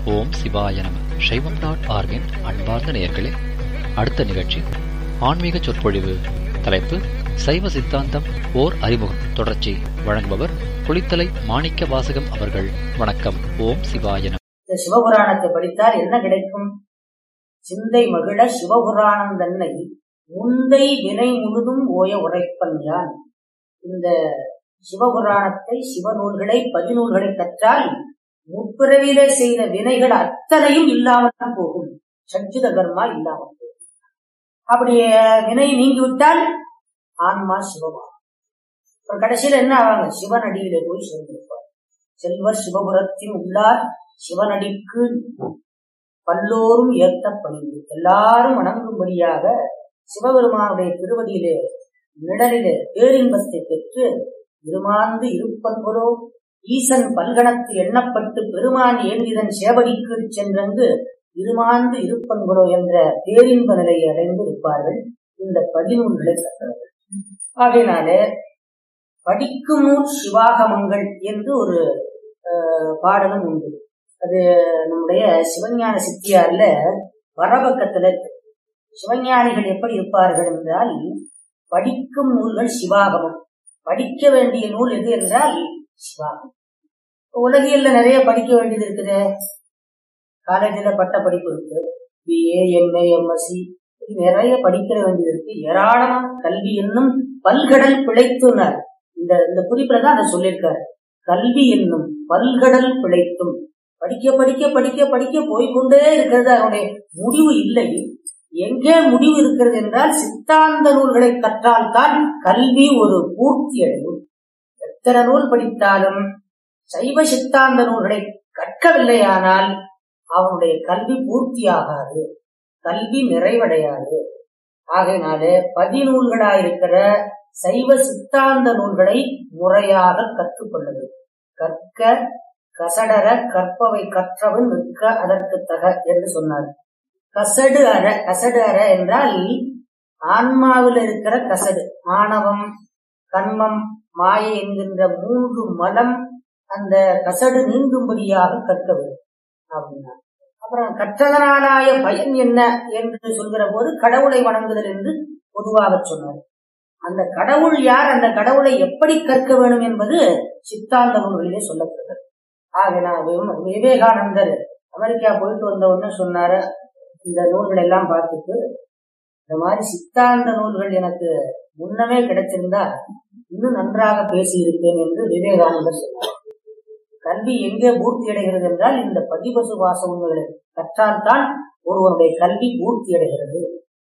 ஓம் சிவாய நம சைவம் டாட் ஆர்கின் அன்பார்ந்த நேயர்களே அடுத்த நிகழ்ச்சி ஆன்மீக சொற்பொழிவு தலைப்பு சைவ சித்தாந்தம் ஓர் அறிமுகம் தொடர்ச்சி வழங்குபவர் குளித்தலை மாணிக்க வாசகம் அவர்கள் வணக்கம் ஓம் சிவாய நம இந்த சிவபுராணத்தை படித்தால் என்ன கிடைக்கும் சிந்தை மகிழ சிவபுராணம் தன்னை முந்தை வினை முழுதும் ஓய உரைப்பன் யான் இந்த சிவபுராணத்தை சிவநூல்களை பதிநூல்களை கற்றால் முற்பிறவிலே செய்த வினைகள் அத்தனையும் இல்லாமல் போகும் சஞ்சித கர்மா இல்லாமல் போகும் அப்படியே வினை நீங்கிவிட்டால் ஆன்மா சிவமா அப்புறம் கடைசியில என்ன ஆவாங்க சிவனடியிலே போய் சேர்ந்திருப்பார் செல்வர் சிவபுரத்தின் உள்ளார் சிவனடிக்கு பல்லோரும் ஏத்த பணிந்து எல்லாரும் வணங்கும்படியாக சிவபெருமானுடைய திருவடியிலே நிழலிலே பேரின்பத்தை பெற்று இருமாந்து இருப்பன்பொலோ ஈசன் பல்கணத்து எண்ணப்பட்டு பெருமான் ஏந்திதன் சேவடிக்கு சென்றங்கு இருமாந்து இருப்பன்பொலோ என்ற பேரின்ப நிலையை அடைந்து இருப்பார்கள் இந்த பதினூல்களை கற்றவர்கள் ஆகையினாலே படிக்கும் நூல் சிவாகமங்கள் என்று ஒரு அஹ், பாடலும் உண்டு அது நம்முடைய சிவஞான சித்தியார்ல வரபக்கத்துல இருக்கு. சிவஞானிகள் எப்படி இருப்பார்கள் என்றால் படிக்கும் நூல்கள் சிவாகமம் படிக்க வேண்டிய நூல் எது என்றால் சிவாகமம் உலகியல்ல நிறைய படிக்க வேண்டியது இருக்குது காலேஜ்ல பட்ட படிப்பு இருக்கு பிஏ எம்ஏ எம்எஸ்சி நிறைய படிக்க வேண்டியது இருக்கு ஏராளமான கல்வி என்னும் பல்கடல் பிழைத்துனார் இந்த இந்த குறிப்பில தான் அதை சொல்லியிருக்காரு கல்வி என்னும் பல்கடல் பிழைத்தும் படிக்க படிக்க படிக்க படிக்க போய்க்கொண்டே இருக்கிறது அதனுடைய முடிவு இல்லை எங்கே முடிவு இருக்கிறது என்றால் சித்தாந்த நூல்களை கற்றால்தான் கல்வி ஒரு பூர்த்தி அடையும் எத்தனை நூல் படித்தாலும் சைவ சித்தாந்த நூல்களை கற்கவில்லையானால் அவனுடைய கல்வி பூர்த்தியாகாது கல்வி நிறைவடையாது ஆகையினாலே பதிநூல்களாயிருக்கிற சைவ சித்தாந்த நூல்களை முறையாக கற்றுக்கொள்ள கற்க கசடர கற்பவை கற்றவன் நிற்க அதற்கு தக என்று சொன்னார் கசடு அற கசடு அற என்றால் ஆன்மாவில் இருக்கிற கசடு ஆணவம் கண்மம் மாயை என்கின்ற மூன்று மலம் அந்த கசடு நீங்கும்படியாக கற்க வேண்டும் அப்படின்னா அப்புறம் கற்றதனாலாய பயன் என்ன என்று சொல்கிற போது கடவுளை வணங்குதல் என்று பொதுவாக சொன்னார் அந்த கடவுள் யார் அந்த கடவுளை எப்படி கற்க வேண்டும் என்பது சித்தாந்த நூல்களிலே சொல்லப்படுகிறது ஆக நான் விவ- விவேகானந்தர் அமெரிக்கா போயிட்டு வந்த உடனே சொன்னாரு இந்த நூல்கள் எல்லாம் பார்த்துட்டு இந்த மாதிரி சித்தாந்த நூல்கள் எனக்கு முன்னமே கிடைச்சிருந்தா இன்னும் நன்றாக பேசியிருப்பேன் என்று விவேகானந்தர் சொன்னார் கல்வி எங்கே பூர்த்தி அடைகிறது என்றால் இந்த பதிபசு வாச உண்மைகளை கற்றால்தான் ஒருவனுடைய கல்வி பூர்த்தி அடைகிறது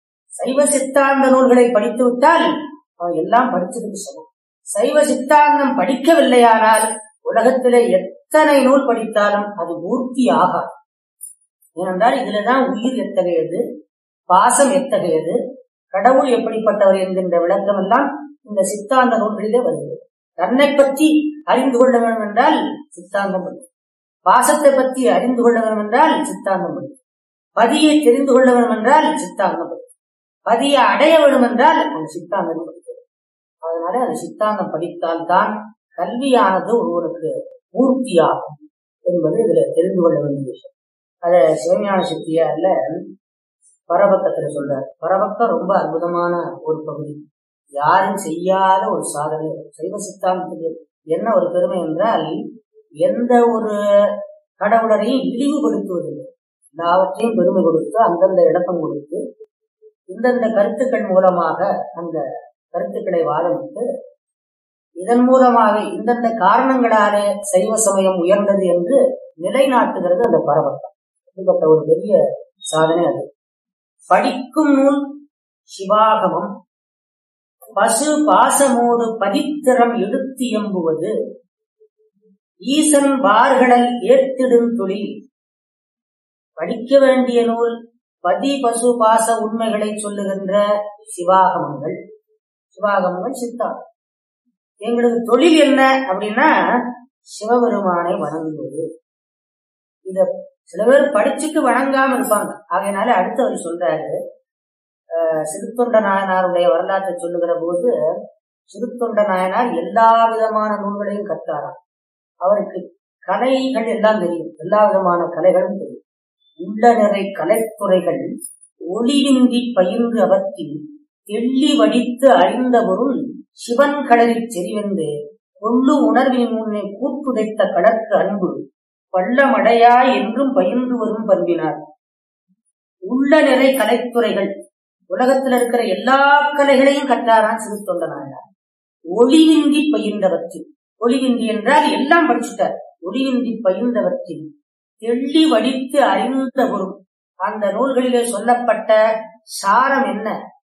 சைவ சித்தாந்த நூல்களை படித்து விட்டால் அவன் எல்லாம் படிச்சதுக்கு சமம் சைவ சித்தாந்தம் படிக்கவில்லையானால் உலகத்திலே எத்தனை நூல் படித்தாலும் அது பூர்த்தி ஆகாது ஏனென்றால் இதுலதான் உயிர் எத்தகையது பாசம் எத்தகையது கடவுள் எப்படிப்பட்டவர் என்கின்ற விளக்கம் எல்லாம் இந்த சித்தாந்த நூல்களிலே வருகிறது தன்னை பற்றி அறிந்து கொள்ள வேண்டும் என்றால் சித்தாந்தம் படி பாசத்தை பற்றி அறிந்து கொள்ள வேண்டும் என்றால் சித்தாந்தம் படி பதியை தெரிந்து கொள்ள வேண்டும் என்றால் சித்தாந்தம் படி பதியை அடைய வேண்டும் என்றால் அந்த சித்தாந்தம் படிக்கிறது அதனால அந்த சித்தாந்தம் படித்தால் தான் கல்வியானது ஒருவருக்கு பூர்த்தியாகும் என்பது இதுல தெரிந்து கொள்ள வேண்டிய விஷயம் அத சிவஞான சித்தியார்ல பரபக்கத்துல சொல்றார் பரபக்கம் ரொம்ப அற்புதமான ஒரு பகுதி யாரும் செய்யாத ஒரு சாதனை சைவ சித்தாந்தத்துக்கு என்ன ஒரு பெருமை என்றால் எந்த ஒரு கடவுளரையும் இழிவுபடுத்துவதில்லை எல்லாவற்றையும் பெருமை கொடுத்து அந்தந்த இடப்பம் கொடுத்து இந்தந்த கருத்துக்கள் மூலமாக அந்த கருத்துக்களை வாதமிட்டு இதன் மூலமாக இந்தந்த காரணங்களாலே சைவ சமயம் உயர்ந்தது என்று நிலைநாட்டுகிறது அந்த பரவட்டம் அப்படிப்பட்ட ஒரு பெரிய சாதனை அது படிக்கும் நூல் சிவாகமம் பசு பாசமோடு பதித்திறம் எடுத்து எம்புவது ஈசன் வார்கடல் ஏற்றிடும் தொழில் படிக்க வேண்டிய நூல் பதி பசு பாச உண்மைகளை சொல்லுகின்ற சிவாகமங்கள் சிவாகமங்கள் சித்தாந்தம் எங்களுக்கு தொழில் என்ன அப்படின்னா சிவபெருமானை வணங்குவது இத சில பேர் படிச்சுட்டு வணங்காம இருப்பாங்க ஆகையினால அடுத்தவர் சொல்றாரு அஹ், சிறுத்தொண்ட நாயனாருடைய வரலாற்றை சொல்லுகிற போது சிறுத்தொண்ட நாயனார் எல்லா விதமான நூல்களையும் கற்றாராம் அவருக்கு கலைகள் எல்லாம் தெரியும் எல்லா விதமான கலைகளும் தெரியும் உள்ள நிறை கலைத்துறைகள் ஒளிவின்றி பயின்று அவற்றில் தெள்ளி வடித்து அறிந்த பொருள் சிவன் கடலில் செறிவென்று கொள்ளு உணர்வின் முன்னே கூட்டுடைத்த கடற்கு அன்பு பள்ளமடையா என்றும் பயின்று வரும் பண்பினார் உள்ள நிறை கலைத்துறைகள் உலகத்தில் இருக்கிற எல்லா கலைகளையும் கற்றாரான் சிறு தொண்டனாண்டார் ஒளிவின்றி பயின்றவற்றில் ஒளிவின்றி என்றால் எல்லாம் படிச்சுட்டார் ஒளிவின்றி பயின்றவற்றில் தெள்ளி வடித்து அறிந்த பொருள் அந்த நூல்களிலே சொல்லப்பட்ட சாரம் என்ன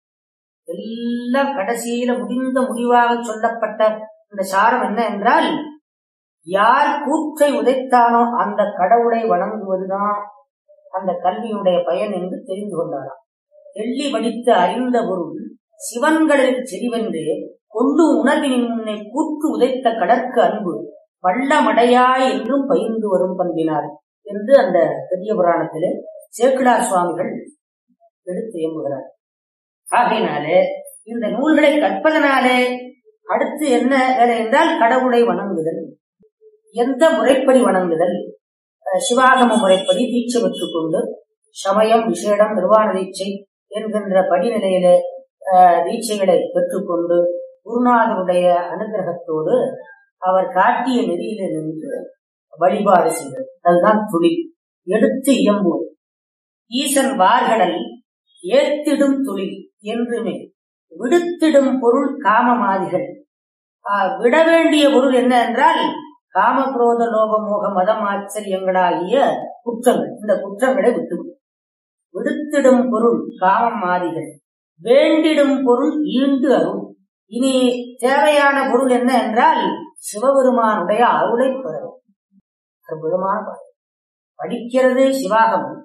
எல்லாம் கடைசியில முடிந்த முடிவாக சொல்லப்பட்ட இந்த சாரம் என்ன என்றால் யார் கூற்றை உதைத்தானோ அந்த கடவுளை வணங்குவதுதான் அந்த கல்வியுடைய பயன் என்று தெரிந்து கொண்டாராம் தெள்ளி வடித்து அறிந்த பொருள் சிவன்களில் செறிவென்று கொண்டு உணர்வினின் முன்னே கூற்று உதைத்த கடற்கு அன்பு வள்ளமடையா என்றும் பயிர்ந்து வரும் பண்பினார் என்று அந்த பெரிய புராணத்திலே சேக்கிழார் சுவாமிகள் எடுத்து எம்புகிறார் ஆகையினாலே இந்த நூல்களை கற்பதனாலே அடுத்து என்ன வேலை என்றால் கடவுளை வணங்குதல் எந்த முறைப்படி வணங்குதல் அஹ் சிவாகம முறைப்படி தீட்சை பெற்றுக் கொண்டு சமயம் விசேடம் நிர்வாண தீட்சை என்கின்ற படிநிலையிலே அஹ், தீட்சைகளை பெற்றுக்கொண்டு குருநாதருடைய அனுகிரகத்தோடு அவர் காட்டிய நெறியிலே நின்று வழிபாடு செய்தது அதுதான் துளில் எடுத்து இயம்புவது ஈசன் வார்கடல் ஏத்திடும் துளில் என்றுமே விடுத்திடும் பொருள் காமமாதிகள் ஆஹ், விட வேண்டிய பொருள் என்ன என்றால் காமக்ரோத லோக மோக மதம் ஆச்சரியங்களாகிய குற்றங்கள் இந்த குற்றங்களை விட்டு விடுத்திடும் பொருள் காமம் மாதிகள் வேண்டிடும் பொருள் ஈண்டு அருள் இனி தேவையான பொருள் என்ன என்றால் சிவபெருமானுடைய அருளை பெறவும் அற்புதமான பாடல் படிக்கிறது சிவாகமம்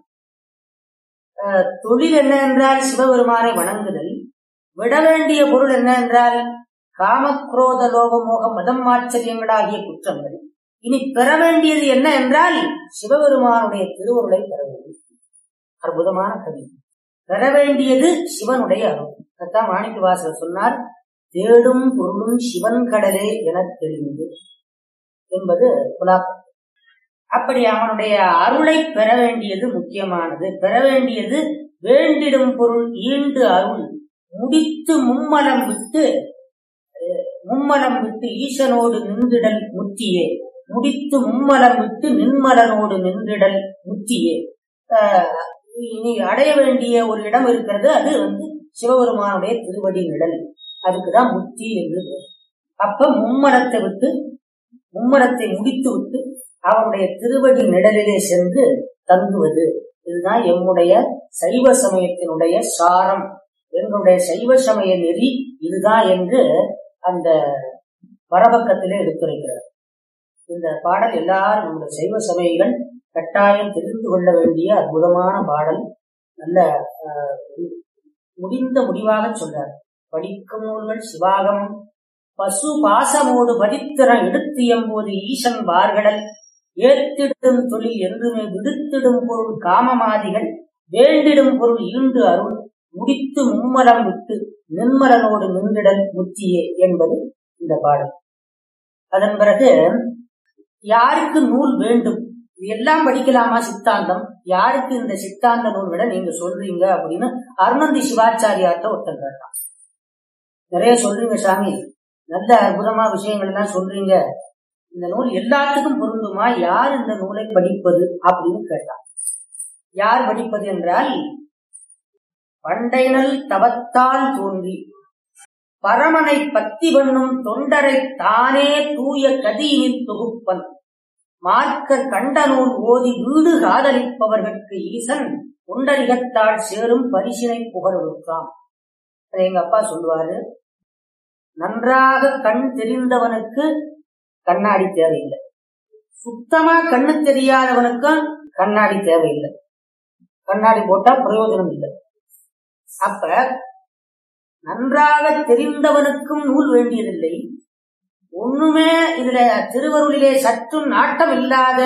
அஹ், தொழில் என்ன என்றால் சிவபெருமானை வணங்குதல் விட வேண்டிய பொருள் என்ன என்றால் காமக்ரோத லோக மோக மதம் ஆச்சரியங்களாகிய குற்றங்கள் இனி பெற வேண்டியது என்ன என்றால் சிவபெருமானுடைய திருவருளை பெற வேண்டும் அற்புதமான கவி பெற வேண்டியது சிவனுடைய அருள் அதான் மாணிக்க வாசகர் சொன்னார் தேடும் பொருளும் சிவன் கடலே எனத் தெரிந்து என்பது புலாப் அப்படி அவனுடைய அருளை பெற வேண்டியது முக்கியமானது பெற வேண்டியது வேண்டிடும் பொருள் ஈண்டு அருள் முடித்து மும்மலம் விட்டு அஹ், மும்மலம் விட்டு ஈசனோடு நின்றிடல் முத்தியே முடித்து மும்மலம் விட்டு நின்மலனோடு நின்றிடல் முத்தியே அஹ், இனி அடைய வேண்டிய ஒரு இடம் இருக்கிறது அது வந்து சிவபெருமானுடைய திருவடி நிழல் அதுக்குதான் முத்தி என்று பெயர். அப்ப மும்மலத்தை விட்டு மும்மலத்தை முடித்து விட்டு அவருடைய திருவடி நிழலிலே சென்று தங்குவது இதுதான் எம்முடைய சைவ சமயத்தினுடைய சாரம் எங்களுடைய சைவ சமய நெறி இதுதான் என்று அந்த வரபக்கத்திலே எடுத்துரைக்கிறார் இந்த பாடல் எல்லாரும் நம்முடைய சைவ சமயங்கள் கட்டாயம் தெரிந்து கொள்ள வேண்டிய அற்புதமான பாடல் நல்ல ஆஹ், முடிந்த முடிவாக சொல்றார் படிக்கும் நூல்கள் சிவாகம் பசு பாசமோடு பதித்திறம் எடுத்து எம்போது ஈசன் வார்கடல் ஏத்திடும் தொழில் என்றுமே விடுத்திடும் பொருள் காமமாதிகள் வேண்டிடும் பொருள் ஈண்டு அருள் முடித்து மும்மலம் விட்டு நின்மலனோடு நின்றிடல் முத்தியே என்பது இந்த பாடல் அதன் பிறகு யாருக்கு நூல் வேண்டும் இது எல்லாம் படிக்கலாமா சித்தாந்தம் யாருக்கு இந்த சித்தாந்த நூல்களை நீங்க சொல்றீங்க அப்படின்னு அருணந்தி சிவாச்சாரியார்ட்ட ஒருத்தர் கேட்டான் நிறைய சொல்றீங்க சாமி நல்ல அற்புதமா விஷயங்கள் எல்லாம் சொல்றீங்க இந்த நூல் எல்லாத்துக்கும் பொருந்துமா யார் இந்த நூலை படிப்பது அப்படின்னு கேட்டான் யார் படிப்பது என்றால் பண்டைனல் தவத்தால் தோன்றி பரமனை பத்தி பண்ணும் தொண்டரை தானே தூய கதியினில் தொகுப்பன் மார்க்கர் கண்ட நூல் ஓதி வீடு காதலிப்பவர்களுக்கு ஈசன் புண்டரிகத்தால் சேரும் பரிசினை புகழ்விட்டான் அதை எங்க அப்பா சொல்லுவாரு நன்றாக கண் தெரிந்தவனுக்கு கண்ணாடி தேவையில்லை சுத்தமா கண்ணு தெரியாதவனுக்கும் கண்ணாடி தேவையில்லை கண்ணாடி போட்டா பிரயோஜனம் இல்லை அப்ப நன்றாக தெரிந்தவனுக்கும் நூல் வேண்டியதில்லை ஒண்ணுமே இதுல திருவருளிலே சற்றும் நாட்டம் இல்லாத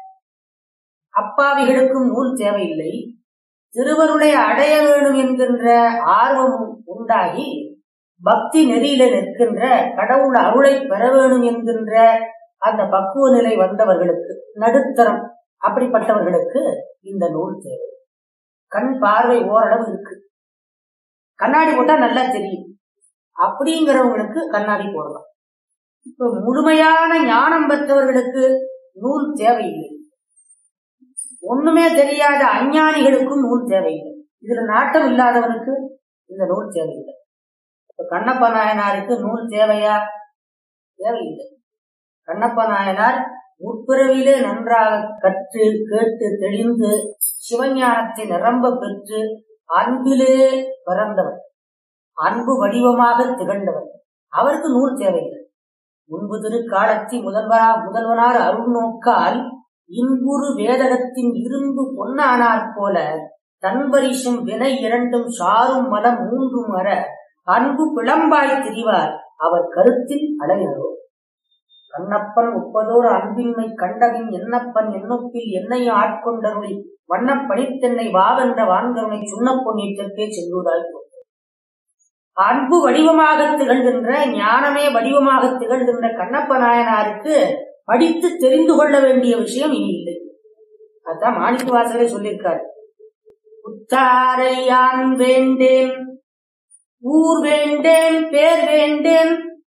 அப்பாவிகளுக்கும் நூல் தேவையில்லை திருவருளை அடைய வேண்டும் என்கின்ற ஆர்வம் உண்டாகி பக்தி நெறியில நிற்கின்ற கடவுள் அருளை பெற வேண்டும் என்கின்ற அந்த பக்குவ நிலை வந்தவர்களுக்கு நடுத்தரம் அப்படிப்பட்டவர்களுக்கு இந்த நூல் தேவை கண் பார்வை ஓரளவு இருக்கு கண்ணாடி போட்டா நல்லா தெரியும் அப்படிங்கிறவங்களுக்கு கண்ணாடி போடலாம் இப்ப முழுமையான ஞானம் பெற்றவர்களுக்கு நூல் தேவையில்லை ஒண்ணுமே தெரியாத அஞ்ஞானிகளுக்கும் நூல் தேவையில்லை இதுல நாட்டம் இல்லாதவனுக்கு இந்த நூல் தேவையில்லை இப்ப கண்ணப்ப நாயனாருக்கு நூல் தேவையா தேவையில்லை கண்ணப்ப நாயனார் முற்பிறவிலே நன்றாக கற்று கேட்டு தெளிந்து சிவஞானத்தை நிரம்ப பெற்று அன்பிலே பிறந்தவர் அன்பு வடிவமாக திகழ்ந்தவர் அவருக்கு நூல் தேவையில்லை முன்பு திருக்காலத்தி முதல்வரா முதல்வனார் அருள் நோக்கால் இன்புறு வேதகத்தின் இரும்பு பொன்னானார் போல தன்பரிசும் வினை இரண்டும் சாரும் மலம் மூன்றும் வர அன்பு பிளம்பாய் திரிவார் அவர் கருத்தில் அடைகிறோ கண்ணப்பன் ஒப்பதோர் அன்பின்மை கண்டவின் என்னப்பன் என்னொப்பில் என்னையும் ஆட்கொண்டருளி வண்ணப் பணித்தென்னை வாவென்ற வான்கருணை சுண்ண பொன்னிட்டே செல்வதாய் அன்பு வடிவமாக திகழ்கின்ற ஞானமே வடிவமாக திகழ்கின்ற கண்ணப்ப நாயனாருக்கு படித்து தெரிந்து கொள்ள வேண்டிய விஷயம் இனி இல்லை அதான் மாணிக்க வாசகரை சொல்லியிருக்காரு உத்தாரை யான் வேண்டேன் ஊர் வேண்டேன் பேர் வேண்டேன்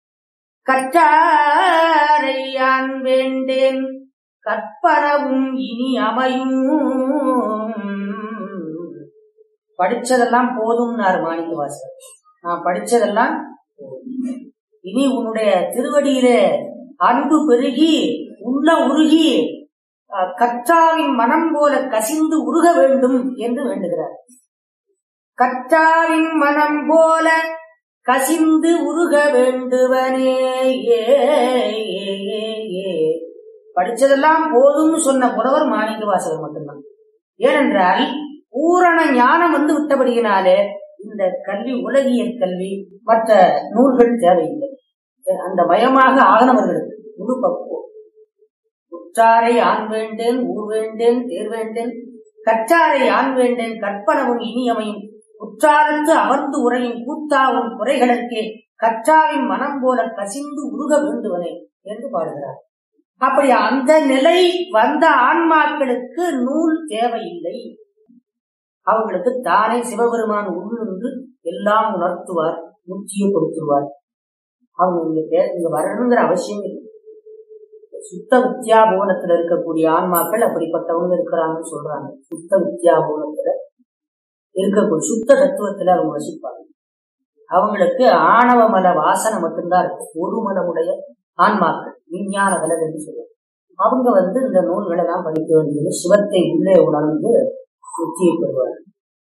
கற்றாரை யான் வேண்டேன் கற்பனவும் இனி அமையும் படிச்சதெல்லாம் போதும்னாரு மாணிக்க வாசகர் நான் படிச்சதெல்லாம் போதும். இனி உன்னுடைய திருவடியிலே அன்பு பெருகி உள்ள உருகி அஹ், கற்றாவின் மனம் போல கசிந்து உருக வேண்டும் என்று வேண்டுகிறார் கற்றாவின் மனம் போல கசிந்து உருக வேண்டுவனே ஏ, ஏ, ஏ, ஏ. படிச்சதெல்லாம் போதும்னு சொன்ன புலவர் மாணிக்க வாசகர் மட்டும்தான் ஏனென்றால் பூரண ஞானம் வந்து விட்டபடியினாலே இந்த கல்வி உலகியல் கல்வி மற்ற நூல்கள் தேவையில்லை அந்த மயமாக ஆகனவர்களுக்கு முழு பக்குவம் உற்றாரை ஆண் வேண்டேன் ஊர் வேண்டேன் தேர் வேண்டேன் கற்றாரை ஆண் வேண்டேன் கற்பனவும் இனியமையும் உற்றாரத்து அமர்ந்து உரையும் கூத்தாவும் குறைகளுக்கே கற்றாவின் மனம் போல கசிந்து உருக வேண்டுவனே என்று பாடுகிறார் அப்படி அந்த நிலை வந்த ஆன்மாக்களுக்கு நூல் தேவையில்லை அவங்களுக்கு தானே சிவபெருமான் உள்ளிருந்து எல்லாம் உணர்த்துவார் முக்கிய கொடுத்துருவார் அவங்க இங்க பே- இங்க வரணுங்கிற அவசியம் இல்லை சுத்த வித்யா புவனத்துல இருக்கக்கூடிய ஆன்மாக்கள் அப்படிப்பட்டவங்க இருக்கிறாங்கன்னு சொல்றாங்க சுத்த வித்யா புவனத்துல இருக்கக்கூடிய சுத்த தத்துவத்துல அவங்க வசிப்பாங்க அவங்களுக்கு ஆணவ மல வாசனை மட்டும்தான் இருக்கு ஒரு மலமுடைய ஆன்மாக்கள் விஞ்ஞான கலர் என்று சொல்லுவாங்க அவங்க வந்து இந்த நூல்களை எல்லாம் படிக்க வேண்டியது சிவத்தை உள்ளே உணர்ந்து முத்தியை பெறுவார்கள்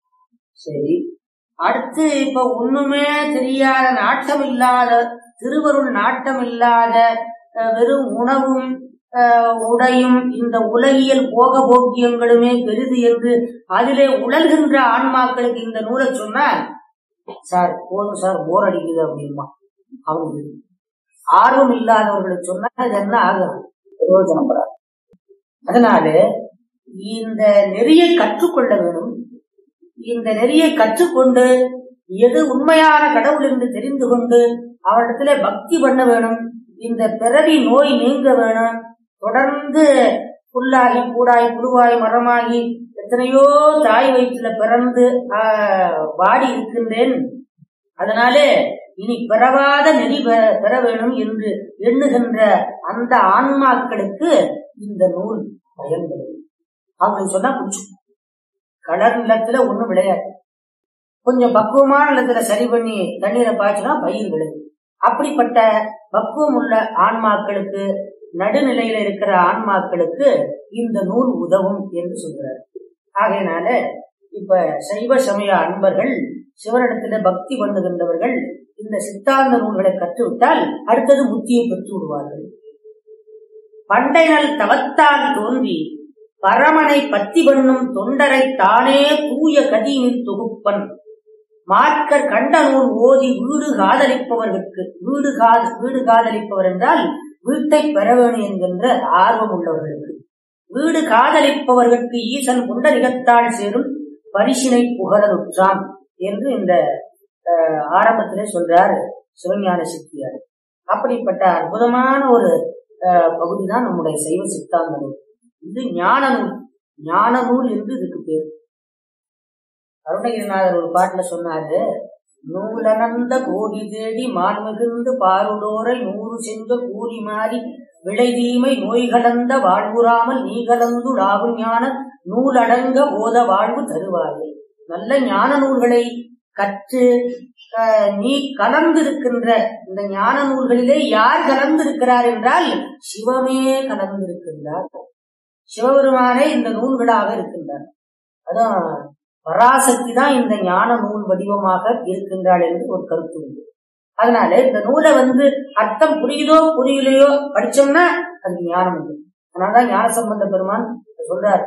சரி அடுத்து இப்ப ஒண்ணுமே தெரியாத நாட்டம் இல்லாத திருவருள் நாட்டம் இல்லாத அஹ், வெறும் உணவும் அஹ், உடையும் இந்த உலகியல் போக போக்கியங்களுமே பெரிது என்று அதிலே உழல்கின்ற ஆன்மாக்களுக்கு இந்த நூலை சொன்னா சார் போதும் சார் போர் அடிக்குது அப்படிமா அவங்களுக்கு ஆர்வம் இல்லாதவர்களுக்கு சொன்னா இது என்ன ஆகும் பிரயோஜனப்படாது அதனால இந்த நெறியை கற்றுக்கொள்ள வேணும் இந்த நெறியை கற்றுக்கொண்டு எது உண்மையான கடவுள் என்று தெரிந்து கொண்டு அவரிடத்துல பக்தி பண்ண வேணும் இந்த பிறவி நோய் நீங்க வேணும் தொடர்ந்து புல்லாகி கூடாய் புழுவாய் மரமாகி எத்தனையோ தாய் வயிற்றுல பிறந்து ஆஹ், வாடி இருக்கின்றேன் அதனாலே இனி பிறவாத நெறி பெ- பெற வேணும் என்று எண்ணுகின்ற அந்த ஆன்மாக்களுக்கு இந்த நூல் பயன்படும் அவங்க சொன்னா புடிச்சு கடல் நிலத்துல ஒண்ணும் விளையாது கொஞ்சம் பக்குவமான நிலத்துல சரி பண்ணி தண்ணீரை பாய்ச்சினா பயிர் விளையும் அப்படிப்பட்ட பக்குவம் உள்ள ஆன்மாக்களுக்கு நடுநிலையில இருக்கிற ஆன்மாக்களுக்கு இந்த நூல் உதவும் என்று சொல்கிறார் ஆகையினால இப்ப சைவ சமய அன்பர்கள் சிவனிடத்துல பக்தி பண்ணுகின்றவர்கள் இந்த சித்தாந்த நூல்களை கற்றுவிட்டால் அடுத்தது முத்தியை பெற்று விடுவார்கள் பண்டை நாள் தவத்தால் தோன்றி பரமனை பத்தி பண்ணும் தொண்டரை தானே தூய கதியினில் தொகுப்பன் மார்க்கர் கண்ட நூல் ஓதி வீடு காதலிப்பவர்களுக்கு வீடு காத வீடு காதலிப்பவர் என்றால் வீட்டை பெற வேணும் என்கின்ற ஆர்வம் உள்ளவர்களுக்கு வீடு காதலிப்பவர்களுக்கு ஈசன் புண்டரிகத்தால் சேரும் பரிசினை புகழலுற்றான் என்று இந்த அஹ், ஆரம்பத்திலே சொல்றார் சிவஞான சித்தியார் அப்படிப்பட்ட அற்புதமான ஒரு பகுதி தான் நம்முடைய சைவ சித்தாந்த நூல் இது ஞான நூல் ஞான நூல் என்று இதுக்கு பேர் அருணகிரிநாதர் ஒரு பாட்டுல சொன்னாரு நூலனந்த கோடி தேடி மான்மிகுந்து பாருடோரை நூறு சென்ற கூறி மாறி விளைதீமை நோய் கலந்த வாழ்வுறாமல் நீ கலந்து லாபம் ஞான நூலடங்க ஓத வாழ்வு தருவாயே நல்ல ஞான நூல்களை கற்று அஹ், நீ கலந்திருக்கின்ற இந்த ஞான நூல்களிலே யார் கலந்திருக்கிறார் என்றால் சிவமே கலந்திருக்கின்றார் சிவபெருமானே இந்த நூல்களாக இருக்கின்றார் அதான் பராசக்தி தான் இந்த ஞான நூல் வடிவமாக இருக்கின்றாள் என்று ஒரு கருத்து உண்டு அதனால இந்த நூலை வந்து அர்த்தம் புரியுதோ புரியலையோ படிச்சோம்னா அது ஞானம் உண்டு அதனாலதான் ஞான சம்பந்த பெருமான் சொல்றார்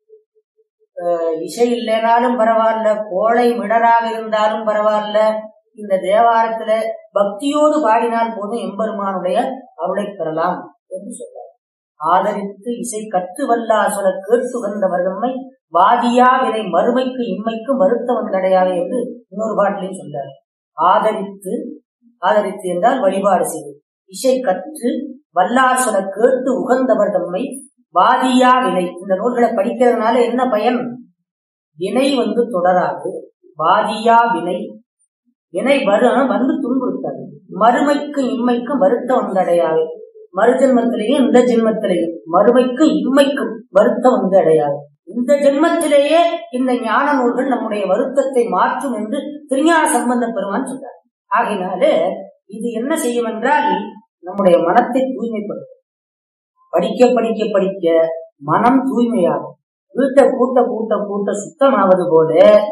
அஹ் இசை இல்லைனாலும் பரவாயில்ல கோழை மிடராக இருந்தாலும் பரவாயில்ல இந்த தேவாரத்துல பக்தியோடு பாடினால் போதும் எம்பெருமானுடைய அருளை பெறலாம் என்று சொல்றார் ஆதரித்து இசை கற்று வல்லாசுர கேட்டு வந்தவர் தம்மை வாதியா வினை மறுமைக்கு இம்மைக்கு மறுத்த வந்தடையாது என்று இன்னொரு பாட்டிலையும் சொல்றார் ஆதரித்து ஆதரித்து என்றால் வழிபாடு செய்வது இசை கற்று வல்லாசுர கேட்டு உகந்தவர் தம்மை வாதியா வினை இந்த நூல்களை படிக்கிறதுனால என்ன பயன் வினை வந்து தொடராது வாதியா வினை வினை வரும் வந்து துன்புறுத்தாது மறுமைக்கும் இம்மைக்கும் வருத்தம் வந்தடையாது மறு ஜென்மத்திலேயும் இந்த ஜென்மத்திலேயும் மறுமைக்கும் இம்மைக்கும் வருத்தம் வந்து அடையாது இந்த ஜென்மத்திலேயே இந்த ஞான நூல்கள் நம்முடைய வருத்தத்தை மாற்றும் என்று திருஞான சம்பந்த பெருமான் சொல்றார் ஆகையினாலே இது என்ன செய்யும் என்றால் நம்முடைய மனத்தை தூய்மைப்படுத்தும் படிக்க படிக்க படிக்க மனம் தூய்மையாகும் வீட்டை கூட்ட கூட்ட கூட்ட சுத்தமாவது போல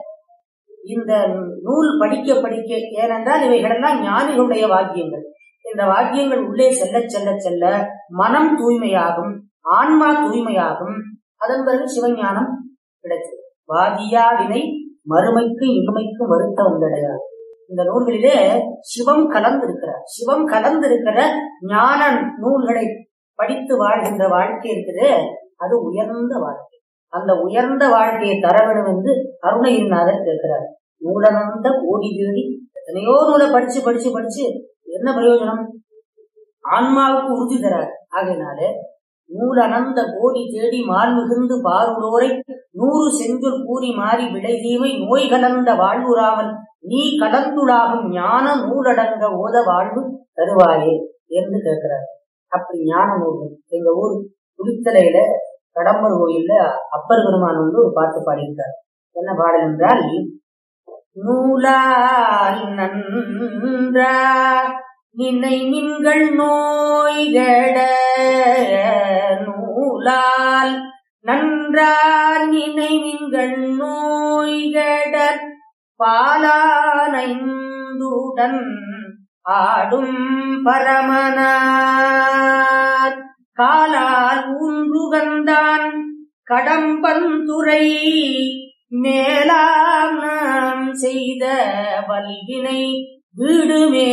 இந்த நூல் படிக்க படிக்க ஏனென்றால் இவைகளெல்லாம் ஞானிகளுடைய வாக்கியங்கள் இந்த வாக்கியங்கள் உள்ளே செல்ல செல்ல செல்ல மனம் தூய்மையாகும் ஆன்மா தூய்மையாகும் அதன் பிறகு சிவஞானம் கிடைச்சது வாதியா வினை மறுமைக்கு இன்மைக்கு வருத்த வந்தடையாது இந்த நூல்களிலே சிவம் கலந்திருக்கிறார் சிவம் கலந்திருக்கிற ஞான நூல்களை படித்து வாழ்கின்ற வாழ்க்கை இருக்குது அது உயர்ந்த வாழ்க்கை அந்த உயர்ந்த வாழ்க்கையை தர வேண்டும் என்று அருணகிரிநாதர் கேட்கிறார் நூலனந்த கோடி தேடி எத்தனையோ நூலை படிச்சு படிச்சு படிச்சு என்ன பிரயோஜனம் ஆன்மாவுக்கு உறுதி தராது ஆகையினாலே நூல் அனந்த கோடி தேடி மால் மிகுந்து பாருளோரை நூறு செஞ்சொல் கூறி மாறி விடை தீமை நோய் கலந்த வாழ்வுறாமல் நீ கலந்துளாகும் ஞான நூலடங்க ஓத வாழ்வு தருவாயே என்று கேட்கிறார் அப்படி ஞான நூல்கள் எங்க ஊர் குளித்தலையில கடம்பர் கோயில்ல அப்பர் பெருமான் வந்து ஒரு பாட்டு பாடியிருக்கார் என்ன பாடல் என்றால் நூலால் நன்றா நினை மின்கள் நோய்கட நூலால் நன்றா நினை மின்கள் நோய்கட பாலானைந்துடன் ஆடும் பரமனார் காலால் ஊன்றுகந்தான் கடம்பந்துரை மேலாம் நாம் செய்த வல்வினை வீடுமே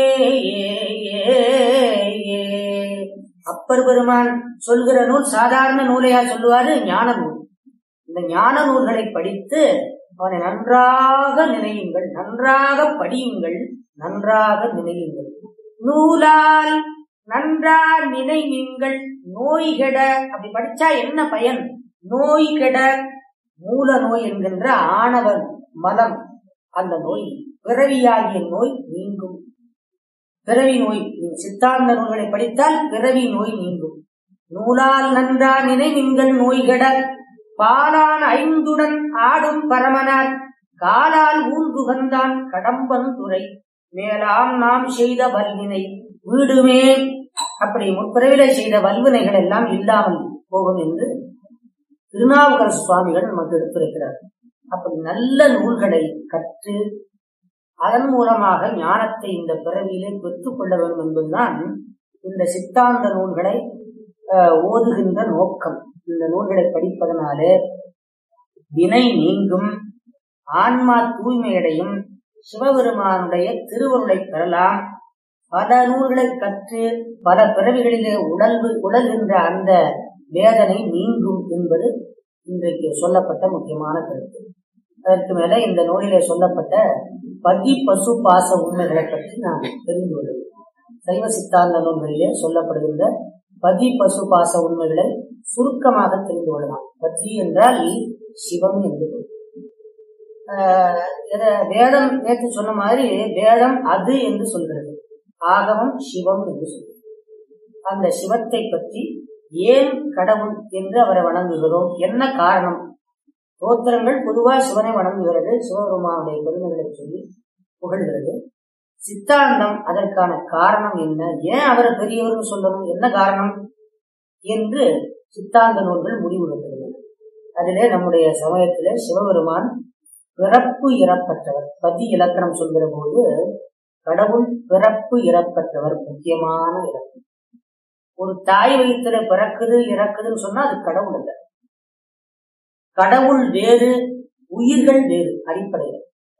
அப்பர் பெருமான் சொல்கிற நூல் சாதாரண நூலையா சொல்லுவாரு ஞான நூல் இந்த ஞான நூல்களை படித்து அவனை நன்றாக நினையுங்கள் நன்றாக படியுங்கள் நன்றாக நினையுங்கள் நூலால் நன்றா நினைவீங்கள் நோய் கெட அப்படி படிச்சா என்ன பயன் நோய் கெட மூல நோய் என்கின்ற ஆணவன் மலம் அந்த நோய் பிறவியாகிய நோய் நீங்கும் பிறவி நோய் நீ சித்தாந்த நூல்களை படித்தால் பிறவி நோய் நீங்கும் நூலால் நன்றா நினைவிங்கள் நோய்கட பாலான் ஐந்துடன் ஆடும் பரமனார் காலால் ஊன்றுகந்தான் கடம்பன் துறை மேலாம் நாம் செய்த வல்வினை வீடுமே அப்படி முற்பிறவிலை செய்த வல்வினைகள் எல்லாம் இல்லாமல் போகும் என்று திருநாவுக்கர சுவாமிகள் நமக்கு எடுத்துரைக்கிறார் அப்படி நல்ல நூல்களை கற்று அதன் மூலமாக ஞானத்தை இந்த பிறவியிலே பெற்றுக் கொள்ள வேண்டும் என்பதுதான் இந்த சித்தாந்த நூல்களை அஹ், ஓதுகின்ற நோக்கம் இந்த நூல்களை படிப்பதனாலே வினை நீங்கும் ஆன்மா தூய்மையடையும் சிவபெருமானுடைய திருவருளை பெறலாம் பல நூல்களை கற்று பல பிறவிகளிலே உடல் உடல்கின்ற அந்த வேதனை நீங்கும் என்பது இன்றைக்கு சொல்லப்பட்ட முக்கியமான கருத்து அதற்கு மேல இந்த நூலிலே சொல்லப்பட்ட பதி பசு பாச உண்மைகளை பற்றி நாம் தெரிந்து கொள்வோம் சைவ சித்தாந்த நூல்களிலே சொல்லப்படுகின்ற பதி பசு பாச உண்மைகளை சுருக்கமாக தெரிந்து கொள்ளலாம் பதி என்றால் சிவம் என்று பொருள். ஆஹ் இத வேதம் நேற்று சொன்ன மாதிரி வேதம் அது என்று சொல்கிறது ஆகமம் சிவம் என்று சொல்கிறது அந்த சிவத்தை பற்றி ஏன் கடவுள் என்று அவரை வணங்குகிறோம் என்ன காரணம் தோத்திரங்கள் பொதுவா சிவனை வணங்குகிறது சிவபெருமானுடைய பெருமைகளை சொல்லி புகழ்கிறது சித்தாந்தம் அதற்கான காரணம் என்ன ஏன் அவரை பெரியவர்னு சொல்லணும் என்ன காரணம் என்று சித்தாந்த நூல்கள் முடிவுறுகிறது அதிலே நம்முடைய சமயத்திலே சிவபெருமான் பிறப்பு இறப்பற்றவர் பதி இலக்கணம் சொல்கிற போது கடவுள் பிறப்பு இறப்பற்றவர் முக்கியமான இலக்கணம் ஒரு தாய் வயிற்றுல பிறக்குது இறக்குதுன்னு சொன்னா அது கடவுள் அல்ல கடவுள் வேறு உயிர்கள் வேறு அடிப்படையில்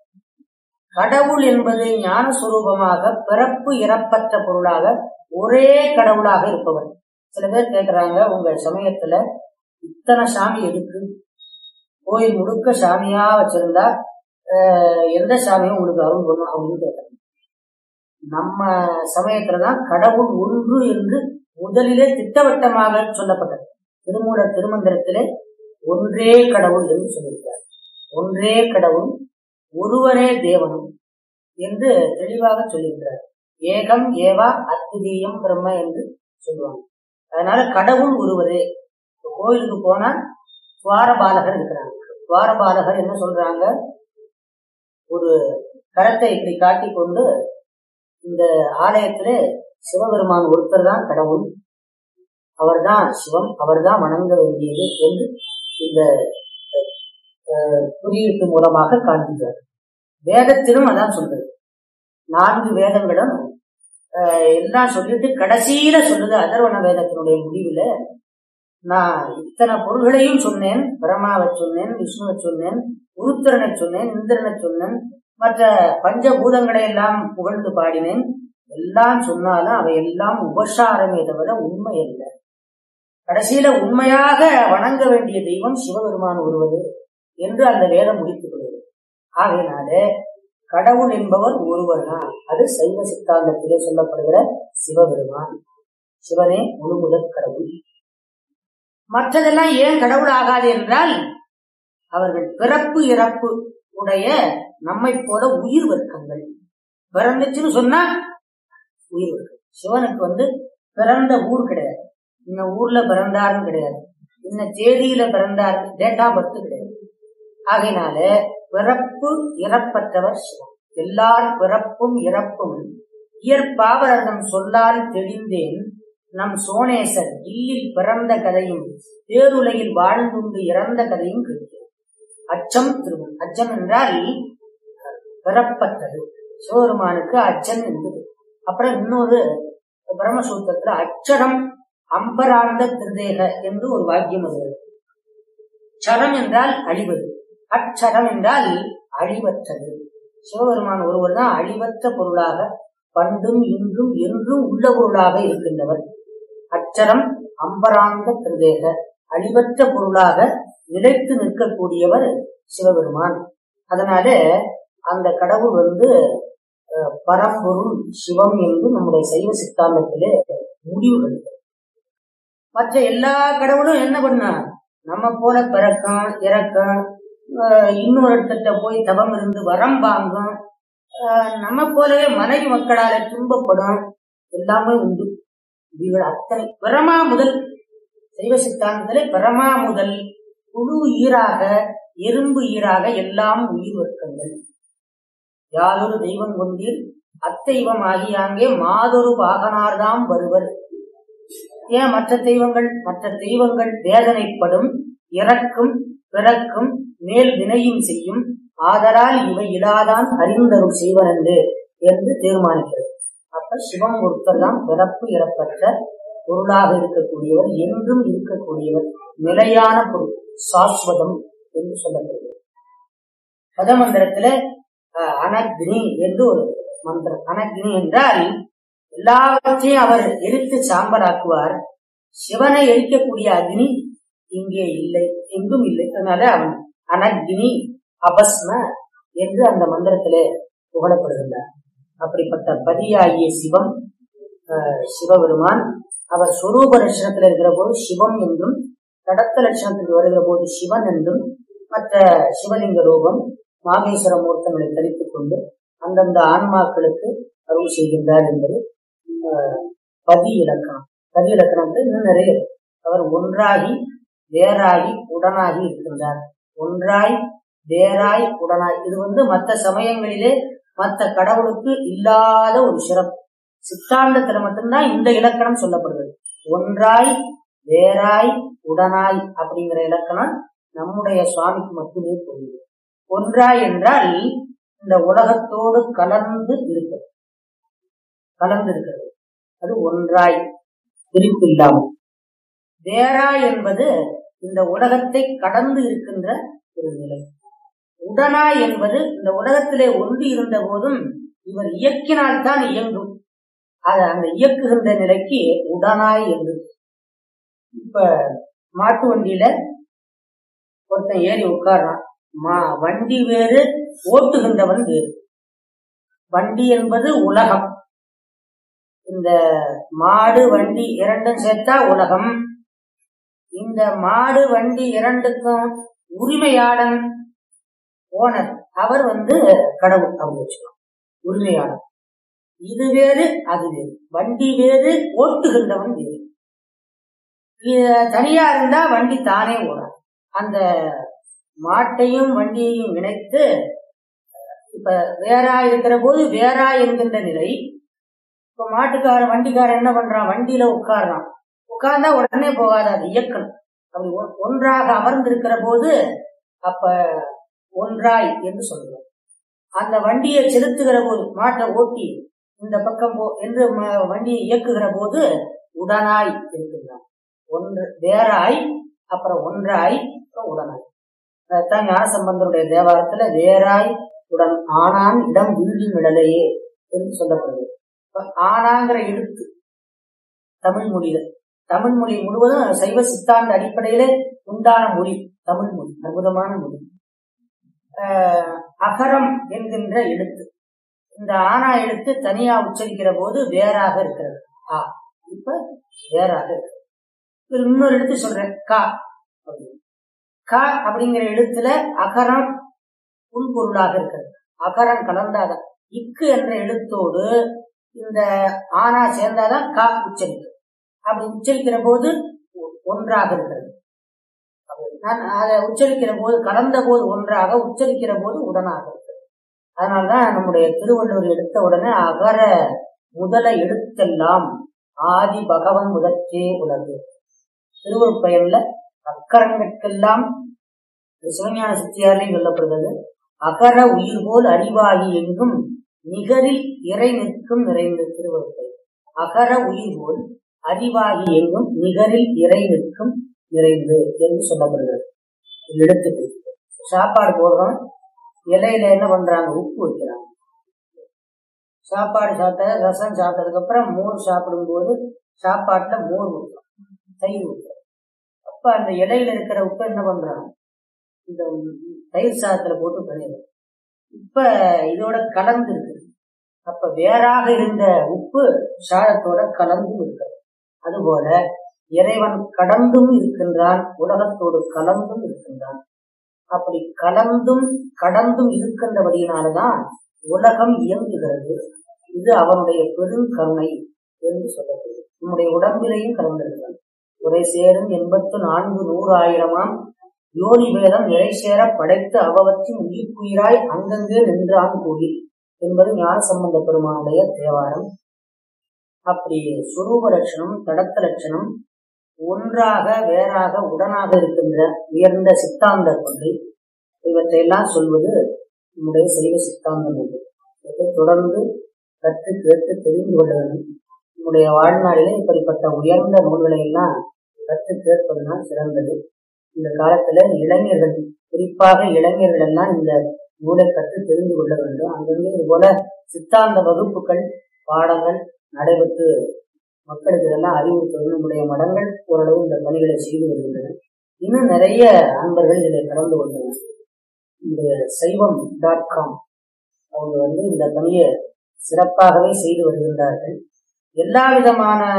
கடவுள் என்பது ஞான சுரூபமாக பிறப்பு இறப்பற்ற பொருளாக ஒரே கடவுளாக இருப்பவர் சில பேர் கேட்கிறாங்க உங்க சமயத்துல இத்தனை சாமி எதுக்கு கோயில் முழுக்க சாமியா வச்சிருந்தா அஹ், எந்த சாமியும் உங்களுக்கு அருள் பண்ணும் அப்படின்னு கேட்கறாங்க நம்ம சமயத்துலதான் கடவுள் ஒன்று என்று முதலிலே திட்டவட்டமாக சொல்லப்பட்டது திருமூல திருமந்திரத்திலே ஒன்றே கடவுள் என்று சொல்லியிருக்கிறார் ஒன்றே கடவுள் ஒருவனே தேவனும் என்று தெளிவாக சொல்லியிருக்கிறார் ஏகம் ஏவா அத்விதீயம் பிரம்ம என்று சொல்லுவாங்க அதனால கடவுள் ஒருவரே இப்ப கோயிலுக்கு போனா துவாரபாலகர் இருக்கிறாங்க துவாரபாலகர் என்ன சொல்றாங்க ஒரு கரத்தை இப்படி காட்டி கொண்டு இந்த ஆலயத்திலே சிவபெருமான் ஒருத்தர் தான் கடவுள் அவர்தான் சிவம் அவர்தான் வணங்க வேண்டியது என்று இந்த அஹ், குறியீட்டு மூலமாக காண்பிக்கிறார் வேதத்திலும் அதான் சொல்றது நான்கு வேதங்களும் அஹ், எல்லாம் சொல்லிட்டு கடைசியில சொல்லுது அதர்வண வேதத்தினுடைய முடிவுல நான் இத்தனை பொருள்களையும் சொன்னேன் பிரம்மாவை சொன்னேன் விஷ்ணுவை சொன்னேன் உருத்திரனை சொன்னேன் இந்திரனை சொன்னேன் மற்ற பஞ்சபூதங்களை எல்லாம் புகழ்ந்து பாடினேன் எல்லாம் சொன்னாலும் அவை எல்லாம் உபசாரமே தவிர உண்மை அல்ல கடைசியில உண்மையாக வணங்க வேண்டிய தெய்வம் சிவபெருமான் ஒருவது என்று அந்த வேதம் முடித்துக் கொள்வது ஆகையினால கடவுள் என்பவர் ஒருவர் தான் அது சைவ சித்தாந்தத்திலே சொல்லப்படுகிற சிவபெருமான் சிவனே முழு முதற் கடவுள் மற்றதெல்லாம் ஏன் கடவுள் ஆகாது என்றால் அவர்கள் பிறப்பு இறப்பு உடைய நம்மை போல உயிர் வர்க்கங்கள் பிறந்துச்சுன்னு சொன்னா உயிர் வர்க்கம் சிவனுக்கு வந்து பிறந்த ஊர் கிடையாது இந்த ஊர்ல பிறந்தாருன்னு கிடையாது இந்த தேதியில பிறந்தார் டேட்டா பர்த் கிடையாது ஆகையினால பிறப்பு இறப்பற்றவர் சிவன் எல்லார் பிறப்பும் இறப்பும் இயற்பாவரதம் சொல்லால் தெளிந்தேன் நம் சோனேசர் இல்லில் பிறந்த கதையும் பேருலகில் வாழ்ந்துண்டு இறந்த கதையும் கேட்கிறேன் அச்சம் திருவன் அச்சம் என்றால் பிறப்பற்றது சிவபெருமானுக்கு அச்சம் என்பது அப்புறம் இன்னொரு பிரம்மசூத்திரத்துல அச்சரம் அம்பராந்த திருதேக என்று ஒரு வாக்கியம் வருகிறது சரம் என்றால் அழிவது அச்சரம் என்றால் அழிவற்றது சிவபெருமான் ஒருவர் தான் அழிவற்ற பொருளாக பண்டும் இன்றும் என்றும் உள்ள பொருளாக இருக்கின்றவர் அச்சரம் அம்பராந்த திருதேக அழிவற்ற பொருளாக நிலைத்து நிற்கக்கூடியவர் சிவபெருமான் அதனால அந்த கடவுள் வந்து அஹ், பரம்பொருள் சிவம் என்று நம்முடைய சைவ சித்தாந்தத்திலே முடிவு கண்டது மற்ற எல்லா கடவுளும் என்ன பண்ணா நம்ம போல பிறக்கும் இறக்கும் அஹ், இன்னொரு இடத்துல போய் தவம் இருந்து வரம் வாங்கும் அஹ், நம்ம போலவே மனைவி மக்களால துன்பப்படும் எல்லாமே உண்டு இவைகள் அத்தனை பிரமா முதல் சைவ சித்தாந்தத்திலே பிரமா முதல் புழு ஈராக எறும்பு ஈராக எல்லாம் உயிர் வர்க்கங்கள் யாதொரு தெய்வம் கொண்டீர் அத்தெய்வம் ஆகியாங்கே மாதொரு பாகனார்தாம் வருவர் ஏன் மற்ற தெய்வங்கள் மற்ற தெய்வங்கள் வேதனைப்படும் இறக்கும் பிறக்கும் மேல் வினையும் செய்யும் ஆதலால் இவை இலாதான் அறிந்தருள் செய்வனென்று என்று தீர்மானிக்கிறது அப்ப சிவம் ஒருத்தர் தான் பிறப்பு இறப்பற்ற பொருளாக இருக்கக்கூடியவர் என்றும் இருக்கக்கூடியவர் நிலையான பொருள் சாஸ்வதம் என்று சொல்லப்படுகிறது பதமந்திரத்துல அஹ், அனக்னி என்று ஒரு மந்திரம் அனக்னி என்றால் எல்லாவற்றையும் அவர் எரித்து சாம்பலாக்குவார் சிவனை எரிக்கக்கூடிய அக்னி இங்கே இல்லை எங்கும் இல்லை அதனால அவன் அனக்னி அபஸ்ம என்று அந்த மந்திரத்திலே புகழப்படுகின்றார் அப்படிப்பட்ட பதியாகிய சிவம் அஹ், சிவபெருமான் அவர் சொரூப லட்சணத்தில் இருக்கிற போது சிவம் என்றும் கடத்த லட்சணத்துக்கு வருகிற போது சிவன் என்றும் மற்ற சிவலிங்க ரூபம் மாகேஸ்வர மூர்த்தங்களை தரித்துக் கொண்டு அந்தந்த ஆன்மாக்களுக்கு அருள் செய்கின்றார் என்பது ஆஹ், பதி இலக்கணம் பதி இலக்கணத்தில் இன்னும் நிறைய இருக்கு. அவர் ஒன்றாகி வேறாகி உடனாகி இருக்கின்றார் ஒன்றாய் வேறாய் உடனாய் இது வந்து மற்ற சமயங்களிலே மற்ற கடவுளுக்கு இல்லாத ஒரு சிறப்பு சித்தாந்தத்துல மட்டும்தான் இந்த இலக்கணம் சொல்லப்படுகிறது ஒன்றாய் வேறாய் உடனாய் அப்படிங்கிற இலக்கணம் நம்முடைய சுவாமிக்கு மட்டுமே புரியுது ஒன்றாய் என்றால் இந்த உலகத்தோடு கலந்து இருக்கிறது கலந்து இருக்கிறது அது ஒன்றாய் பிரிப்பு இல்லாமல் வேறாய் என்பது இந்த உலகத்தை கடந்து இருக்கின்ற ஒரு நிலை உடனாய் என்பது இந்த உலகத்திலே ஒன்று இருந்த போதும் இவர் இயக்கினால்தான் இயங்கும் அது அந்த இயக்குகின்ற நிலைக்கு உடனாய் என்று இப்ப மாட்டு வண்டியில ஒருத்தன் ஏறி உட்கார்றான் மா வண்டி வேறு ஓட்டுகின்றவன் வேறு வண்டி என்பது உலகம் இந்த மாடு வண்டி இரண்டும் சேர்த்தா உலகம் இந்த மாடு வண்டி இரண்டுக்கும் உரிமையாளன் ஓனர் அவர் வந்து கடவுள் அவங்க வச்சுக்கலாம் உரிமையாளர் இது வேறு அது வேறு வண்டி வேறு ஓட்டுகின்றவன் வேறு இது தனியா இருந்தா வண்டி தானே ஓடாது அந்த மாட்டையும் வண்டியையும் இணைத்து இப்ப வேறா இருக்கிற போது வேறா என்கின்ற நிலை இப்ப மாட்டுக்கார வண்டிக்கார என்ன பண்றான் வண்டியில உட்கார்றான் உட்கார்ந்தா உடனே போகாது அது இயக்கணும் அப்படி ஒ- ஒன்றாக அமர்ந்திருக்கிற போது அப்ப ஒன்றாய் என்று சொல்லுவோம் அந்த வண்டியை செலுத்துகிற போது மாட்டை ஓட்டி இந்த பக்கம் போ என்று ம- வண்டியை இயக்குகிற போது உடனாய் இருக்கின்றான் ஒன்று வேறாய் அப்புறம் ஒன்றாய் அப்புறம் உடனாய் அதான் ஞானசம்பந்தருடைய தேவாரத்துல வேறாய் உடன் ஆனான் இடம் வீழ்ச்சி மிடலையே என்று சொல்லப்படுது இப்ப ஆனாங்கிற எழுத்து தமிழ் மொழியில தமிழ் மொழி முழுவதும் சைவ சித்தாந்த அடிப்படையிலே உண்டான மொழி தமிழ் மொழி அற்புதமான மொழி ஆஹ் அகரம் என்கின்ற எழுத்து இந்த ஆனா எழுத்து தனியா உச்சரிக்கிற போது வேறாக இருக்கிறது ஆ இப்ப வேறாக இருக்கு இப்ப இன்னொரு எழுத்து சொல்றேன் கா அப்படின்னு. க அப்படிங்கிற எழுத்துல அகரம் உள்பொருளாக இருக்கிறது அகரம் கலந்தாதான் இக்கு என்ற எழுத்தோடு இந்த ஆனா சேர்ந்தாதான் கா உச்சரிக்கும் அப்படி உச்சரிக்கிற போது ஒ- ஒன்றாக இருக்கிறது நான் அதை உச்சரிக்கிற போது கலந்த போது ஒன்றாக உச்சரிக்கிற போது உடனாக இருக்கிறது அதனால்தான் நம்முடைய திருவள்ளுவர் எடுத்த உடனே அகர முதல எழுத்தெல்லாம் ஆதி பகவன் முதற்றே உலகு திருவள்ளுவர் பயன்ல அக்கரங்கட்கெல்லாம் இது சிவஞான சித்தியாரிலையும் சொல்லப்படுகிறது அகர உயிர் போல் அறிவாகி எங்கும் நிகரில் இறை நிற்கும் நிறைந்த திருவள்ளுவர் அகர உயிர் போல் அறிவாகி எங்கும் நிகரில் இறை நிற்கும் நிறைந்து என்று சொல்லப்படுகிறது எடுத்துட்டு சாப்பாடு போடுறோம் இலையில என்ன பண்றாங்க உப்பு வைக்கிறாங்க சாப்பாடு சாப்பிட்ட ரசம் சாப்பிட்டதுக்கு அப்புறம் மோர் சாப்பிடும்போது சாப்பாட்டுல மோர் ஊற்றுறோம் தயிர் ஊற்றுறோம் அப்ப அந்த இலையில இருக்கிற உப்பை என்ன பண்றாங்க இந்த தயிர் சாதத்துல போட்டு பண்ணிடுறோம் இப்ப இதோட கலந்து இருக்கு அப்ப வேறாக இருந்த உப்பு சாதத்தோட கலந்து இருக்கிறது அதுபோல இறைவன் கடந்தும் இருக்கின்றான் உலகத்தோடு கலந்தும் இருக்கின்றான் அப்படி கலந்தும் கடந்தும் இருக்கின்றபடியினாலதான் உலகம் இயங்குகிறது இது அவனுடைய பெருங்கருணை என்று சொல்லப்படுது நம்முடைய உடம்பிலையும் கலந்திருக்கிறான் உரை சேரும் எண்பத்து நான்கு நூறு ஆயிரமாம் யோனி வேதம் நிறை சேர படைத்து அவவற்றின் உயிர்க்குயிராய் அங்கங்கே நின்றான் கூடி என்பது ஞான சம்பந்த பெருமானுடைய தேவாரம் அப்படி சுரூப லட்சணம் தடத்த லட்சணம் ஒன்றாக வேறாக உடனாக இருக்கின்ற உயர்ந்த சித்தாந்த கொள்கை இவற்றையெல்லாம் சொல்வது நம்முடைய சைவ சித்தாந்தம் என்று இதை தொடர்ந்து கற்று கேட்டு தெரிந்து கொள்ள வேண்டும் நம்முடைய வாழ்நாளிலே இப்படிப்பட்ட உயர்ந்த நூல்களை எல்லாம் கற்று கேட்பதுதான் சிறந்தது இந்த காலத்துல இளைஞர்கள் குறிப்பாக இளைஞர்கள் எல்லாம் இந்த நூலை கற்று தெரிந்து கொள்ள வேண்டும் அங்கங்கே இது போல சித்தாந்த வகுப்புகள் பாடங்கள் நடைபெற்று மக்களுக்கு இதெல்லாம் அறிவுறுத்துவது நம்முடைய மடங்கள் ஓரளவு இந்த பணிகளை செய்து வருகின்றன இன்னும் நிறைய அன்பர்கள் இதில் கலந்து கொண்டனர் இந்த சைவம் டாட் காம் அவங்க வந்து இந்த பணியை சிறப்பாகவே செய்து வருகின்றார்கள் எல்லா விதமான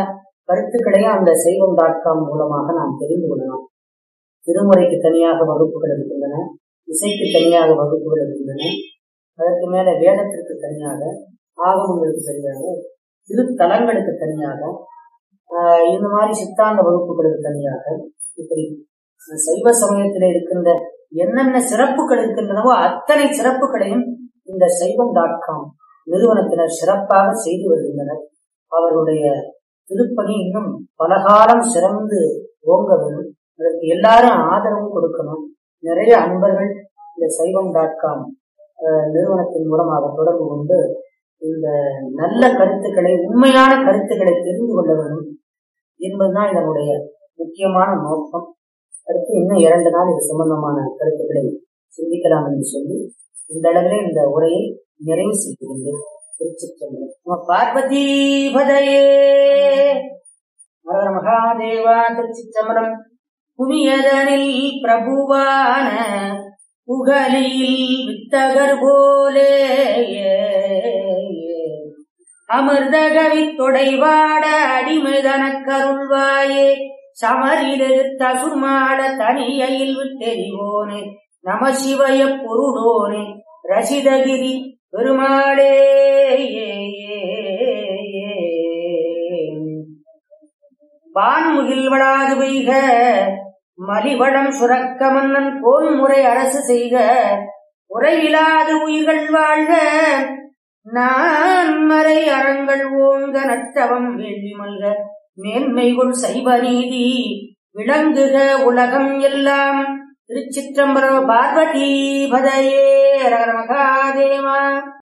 கருத்துக்களையும் அந்த சைவம் டாட் காம் மூலமாக நாம் தெரிந்து கொள்ளலாம் திருமுறைக்கு தனியாக வகுப்புகள் இருக்கின்றன இசைக்கு தனியாக வகுப்புகள் இருக்கின்றன அதற்கு மேல வேதத்திற்கு தனியாக ஆகமங்களுக்கு தனியாக திருத்தலங்களுக்கு தனியாக ஆஹ் இந்த மாதிரி சித்தாந்த வகுப்புகளுக்கு தனியாக இப்படி சைவ சமயத்தில் இருக்கின்ற என்னென்ன சிறப்புகள் இருக்கின்றனவோ அத்தனை சிறப்புகளையும் இந்த சைவம் டாட் காம் நிறுவனத்தினர் சிறப்பாக செய்து வருகின்றனர் அவர்களுடைய திருப்பணி இன்னும் பலகாலம் சிறந்து ஓங்க வேண்டும் அதற்கு எல்லாரும் ஆதரவும் கொடுக்கணும் நிறைய அன்பர்கள் இந்த சைவம் டாட் காம் நிறுவனத்தின் மூலமாக தொடர்பு கொண்டு இந்த நல்ல கருத்துக்களை உண்மையான கருத்துக்களை தெரிந்து கொள்ள வேண்டும் என்பதுதான் இதனுடைய முக்கியமான நோக்கம் அடுத்து இன்னும் இரண்டு நாள் இது சம்பந்தமான கருத்துக்களை சிந்திக்கலாம் என்று சொல்லி இந்த அளவிலே இந்த உரையை நிறைவு செய்கின்றேன் திருச்சிற்றம்பலம் நம பார்வதி பதையே ஹர மகாதேவா திருச்சிற்றம்பலம் புவியதனில் பிரபுவான புகழில் வித்தகர் போலே அமிர்தகவி தொடைவாட அடிமைதனக் கருள்வாயே சமரிலிருத்த சுர்மாட தனியையில் விட்டெறிவோனே நம சிவய பொருளோனே ரசிதகிரி பெருமாளே வான்முகில் வளாது பெய்க மலிவளம் சுரக்க மன்னன் போன்முறை அரசு செய்க உறையிலாது உயிர்கள் வாழ்க நான் மறை அறங்கள் ஓங்க நற்றவம் வேள்வி மல்க மேன்மைகுள் சைவ நீதி விளங்குக உலகம் எல்லாம் திருச்சிற்றம்பரம் பார்வதி பதையே ரகர மகாதேவா